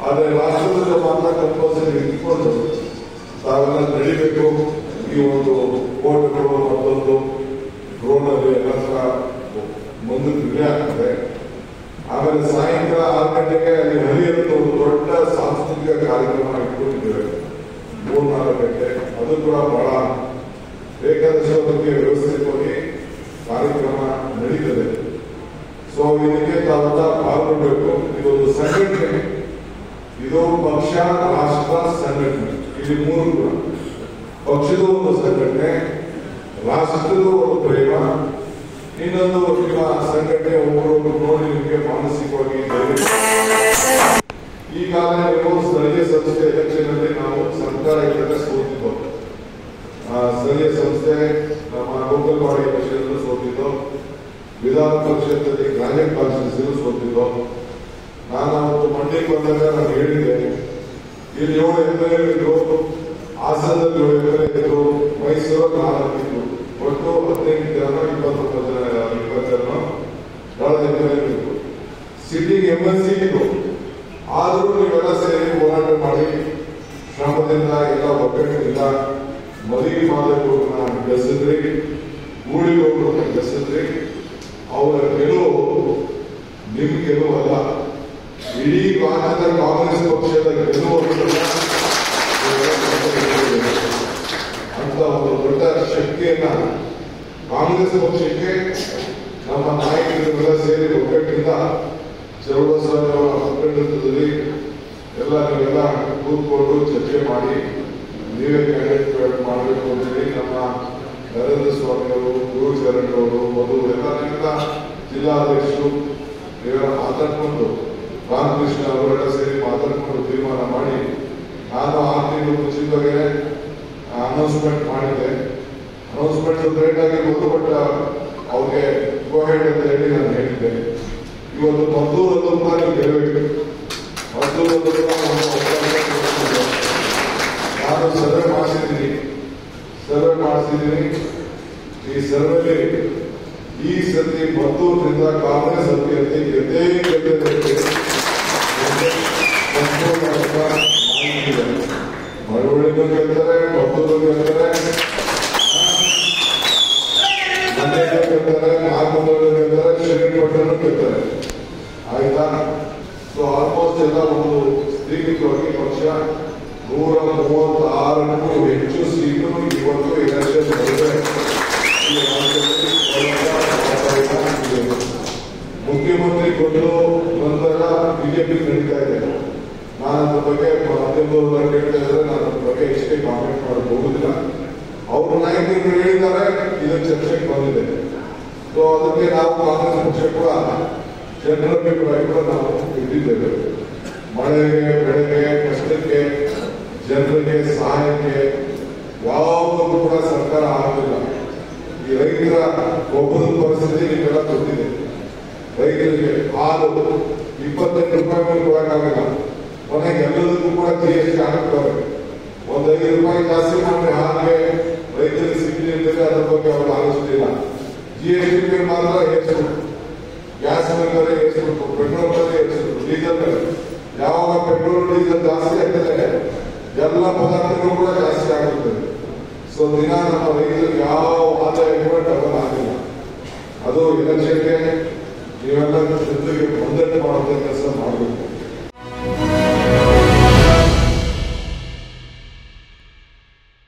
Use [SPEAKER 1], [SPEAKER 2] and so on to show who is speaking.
[SPEAKER 1] ಆದ್ರೆ ರಾಷ್ಟ್ರದಲ್ಲಿ ಮಾತ್ರ ಕಂಪಲ್ಸರಿ ಇಟ್ಕೊಂಡು ತಾವೆಲ್ಲ ನಡಿಬೇಕು ಈ ಒಂದು ಕೋರ್ಟ್ಗಳು ಮತ್ತೊಂದು ಡ್ರೋನಲ್ಲಿ ಎಲ್ಲ ತರ ಮುಂದಕ್ಕೆ ರಿಲೇ ಆಗ್ತದೆ ಆಮೇಲೆ ಸಾಯಂಕಾಲ ಆರು ಗಂಟೆಗೆ ಅಲ್ಲಿ ಹರಿಯಂತ ಒಂದು ದೊಡ್ಡ ಸಾಂಸ್ಕೃತಿಕ ಕಾರ್ಯಕ್ರಮ ಇಟ್ಕೊಂಡಿದ್ದೇವೆ ಮೂರ್ನಾಲ್ಕು ಗಂಟೆ ಅದು ಕೂಡ ಬಹಳ ಬೇಕಾದಷ್ಟು ಬಗ್ಗೆ ವ್ಯವಸ್ಥಿತವಾಗಿ ಕಾರ್ಯಕ್ರಮ ನಡೀತದೆ ಸೊ ಇದಕ್ಕೆ ತಾವೆಲ್ಲ ಪಾಲ್ಗೊಳ್ಬೇಕು ಇದೊಂದು ಸಂಘಟನೆ ಇದು ಪಕ್ಷ ರಾಷ್ಟ್ರ ಸಂಘಟನೆ ಇಲ್ಲಿ ಮೂರು ಕೂಡ ಪಕ್ಷದ ಒಂದು ಸಂಘಟನೆ ರಾಷ್ಟ್ರದ ಒಂದು ಪ್ರೇಮ ಇನ್ನೊಂದು ನಿಮ್ಮ ಸಂಘಟನೆ ಒಬ್ಬರೊಬ್ಬರು ನೋಡಿ ನಿಮಗೆ ಮಾನಸಿಕವಾಗಿ ಧೈರ್ಯ ಈಗಾಗಲೇ ನೀವು ಸ್ಥಳೀಯ ಸಂಸ್ಥೆ ಎಲೆಕ್ಷನ್ ಅಲ್ಲಿ ನಾವು ಸರ್ಕಾರ ಇಲ್ಲದೆ ಸೋತಿದ್ದು ಆ, ಸ್ಥಳೀಯ ಸಂಸ್ಥೆ ನಮ್ಮ ಲೋಕಲ್ ಬಾಡಿ ಎಲೆಕ್ಷನ್ ಸೋತಿದ್ದು ವಿಧಾನ ಪರಿಷತ್ತಲ್ಲಿ ಗ್ರಾಮೀಣ ಕಾನ್ಸ್ಟಿಟ್ಯೂನ್ಸಿ ಸೋತಿದ್ದು ನಾನು ಅವತ್ತು ಮಂಡ್ಯಕ್ಕೆ ಬಂದಾಗ ನಾನು ಹೇಳಿದ್ದೆ ಇಲ್ಲಿ ಏಳು ಎಂ ಎಲ್ ಇದ್ರು ಹಾಸನದಲ್ಲಿ ಏಳು ಎಂ ಎಲ್ ಇದ್ರು ಮೈಸೂರಲ್ಲಿ ನಾಲ್ಕು ಇದ್ರು ಒಟ್ಟು ಹದಿನೈದು ಜನ ಇಪ್ಪತ್ತೊಂಬತ್ತು ಜನ ಇಪ್ಪತ್ತು ಜನ ಏಳು ಎಂ ಎಲ್ ಇದ್ರು ಸಿಟಿಗೆ ಎಂ ಎಲ್ ಸಿ ಇದ್ರು ಆದರೂ ನೀವೆಲ್ಲ ಸೇರಿ ಹೋರಾಟ ಮಾಡಿ ಶ್ರಮದಿಂದ ಎಲ್ಲ ಒಗ್ಗಟ್ಟಿನಿಂದ ಮದುವೆ ಮಾದರಿಗಳನ್ನ ಬೆಳೆಸಿದ್ರಿ ಊಳಿಗಳನ್ನ ಬೆಳೆಸಿದ್ರಿ ಅವರ ಗೆಲುವು ನಿಮ್ ಗೆಲುವಲ್ಲ ಇಡೀ ರಾಜ್ಯದ ಕಾಂಗ್ರೆಸ್ ಪಕ್ಷದ ಗೆಲುವು ಅಂತ ಒಂದು ದೊಡ್ಡ ಶಕ್ತಿಯನ್ನ ಕಾಂಗ್ರೆಸ್ ಪಕ್ಷಕ್ಕೆ ನಮ್ಮ ನಾಯಕರುಗಳೆಲ್ಲ ಸೇರಿ ಒಗ್ಗಟ್ಟಿನಿಂದ ಚಲುವಸರ ಮುಖಂಡತ್ವದಲ್ಲಿ ಎಲ್ಲ ನೀವೆಲ್ಲ ಕೂತ್ಕೊಂಡು ಚರ್ಚೆ ಮಾಡಿ ನೀವೇ ಕ್ಯಾಂಡಿಡೇಟ್ ಮಾಡಬೇಕು ಅಂತೇಳಿ ನಮ್ಮ ನರೇಂದ್ರ ಸ್ವಾಮಿ ಅವರು ಗುರು ಚರಣ್ ಅವರು ಮಧು ಎಲ್ಲ ಜಿಲ್ಲಾಧ್ಯಕ್ಷರು ಇವೆಲ್ಲ ಮಾತಾಡ್ಕೊಂಡು ರಾಮಕೃಷ್ಣ ಅವರೆಲ್ಲ ಸೇರಿ ಮಾತಾಡ್ಕೊಂಡು ತೀರ್ಮಾನ ಮಾಡಿ ನಾನು ಆರು ತಿಂಗಳು ಮುಂಚಿತವಾಗೇ ಅನೌನ್ಸ್ಮೆಂಟ್ ಮಾಡಿದ್ದೆ ಅನೌನ್ಸ್ಮೆಂಟ್ ಲೇಟ್ ಆಗಿರ್ಬೋದು ಬಟ್ ಅವ್ರಿಗೆ ಗೋಹೆಡ್ ಅಂತ ಹೇಳಿ ನಾನು ಹೇಳಿದ್ದೆ ಇವತ್ತು ಮದ್ದೂರಲ್ಲೂ ಕೂಡ ನೀವು ಗೆಲ್ಲಬೇಕು ಮದ್ದೂರಲ್ಲೂ ಕೂಡ ಒಂದು ಅವಕಾಶ ಕೊಟ್ಟಿದ್ದಾರೆ. ನಾನು ಸರ್ವೆ ಮಾಡಿಸಿದ್ದೀನಿ ಸರ್ವೆ ಮಾಡಿಸಿದ್ದೀನಿ ಈ ಸರ್ವೆಲಿ ಈ ಸತಿ ಮದ್ದೂರಿನಿಂದ ಕಾಂಗ್ರೆಸ್ ಅಭ್ಯರ್ಥಿ ಗೆದ್ದೇ ಗೆಲ್ಲಬೇಕು ಮಳವಳ್ಳಿಗೂ ಗೆಲ್ತಾರೆ ಮದ್ದೂರು ಗೆಲ್ತಾರೆ ಮಂಡ್ಯಕ್ಕೆ ಗೆಲ್ತಾರೆ ನಾಗಮಂಗಲ ಗೆಲ್ತಾರೆ ಶ್ರೀಪಟ್ಟಣ ಗೆಲ್ತಾರೆ ಆಯ್ತಾ ಸೊ ಆಲ್ಮೋಸ್ಟ್ ಎಲ್ಲ ಒಂದು ಸ್ಥಗಿತವಾಗಿ ಪಕ್ಷ ನೂರ ಮೂವತ್ತಾರಕ್ಕೂ ಹೆಚ್ಚು ಸೀಟು ಇವತ್ತು ಎಲೆಕ್ಷನ್ ಬರುತ್ತೆ ಈ ರಾಜ್ಯದಲ್ಲಿ ಹೋರಾಟ ಇದೆ. ಮುಖ್ಯಮಂತ್ರಿ ಕೊಟ್ಟು ನಂತರ ಬಿಜೆಪಿ ನಡೀತಾ ಇದೆ ನಾನು ಅದ್ರ ಬಗ್ಗೆ ಮಾಧ್ಯಮದವ್ರನ್ನ ಕೇಳ್ತಾ ಇದ್ರೆ ನಾನು ಅದ್ರ ಬಗ್ಗೆ ಇಷ್ಟೇ ಕಾಮೆಂಟ್ ಮಾಡಕ್ ಹೋಗುದಿಲ್ಲ ಅವ್ರ ನಾಯಕರು ಹೇಳಿದ್ದಾರೆ ಇದು ಚರ್ಚೆಗೆ ಬಂದಿದೆ ಸೊ ಅದಕ್ಕೆ ನಾವು ಕಾಂಗ್ರೆಸ್ ಪಕ್ಷ ಕೂಡ ಜನರ ಅಭಿಪ್ರಾಯ ಕೂಡ ನಾವು ಇಟ್ಟಿದ್ದೇವೆ ಮಳೆಗೆ ಬೆಳೆಗೆ ಕಷ್ಟಕ್ಕೆ ಜನರಿಗೆ ಸಹಾಯಕ್ಕೆ ಯಾವುದಕ್ಕೂ ಕೂಡ ಸರ್ಕಾರ ಆಗಲಿಲ್ಲ ಈ ರೈತರ ಒಬ್ಬರದ ಪರಿಸ್ಥಿತಿ ನಿಮಗೆಲ್ಲ ಗೊತ್ತಿದೆ ರೈತರಿಗೆ ಹಾಲು ಇಪ್ಪತ್ತೆಂಟು ರೂಪಾಯಿ ಮೇಲೆ ಕೊಡಕ್ಕಾಗಲ್ಲ ಕೊನೆಗೆ ಎಲ್ಲದಕ್ಕೂ ಕೂಡ ಜಿ ಎಸ್ ಟಿ ಹಾಕ್ತಾರೆ ಒಂದು ಐದು ರೂಪಾಯಿ ಜಾಸ್ತಿ ಮಾಡಿ ಹಾಲಿಗೆ ರೈತರಿಗೆ ಸಿಗಲಿ ಅಂತೇಳಿ ಅದ್ರ ಬಗ್ಗೆ ಅವ್ರು ಆಲೋಚನೆ ಜಿ ಎಸ್ ಟಿ ಮೇಲೆ ಮಾತ್ರ ಏರಿಸ್ಬಿಟ್ಟು ಗ್ಯಾಸ್ ಮೇಲೆ ಏರಿಸ್ಬಿಟ್ಟು ಪೆಟ್ರೋಲ್ ಮೇಲೆ ಏರಿಸ್ಬಿಟ್ಟು ಡೀಸೆಲ್ ಮೇಲೆ ಯಾವಾಗ ಪೆಟ್ರೋಲ್ ಡೀಸೆಲ್ ಜಾಸ್ತಿ ಆಗ್ತದೆ ಎಲ್ಲ ಪದಾರ್ಥಗಳು ಕೂಡ ಜಾಸ್ತಿ ಆಗುತ್ತದೆ ಸೊ ದಿನ ನಮ್ಮ ರೈತರಿಗೆ ಯಾವ ಆದಾಯ ಕೂಡ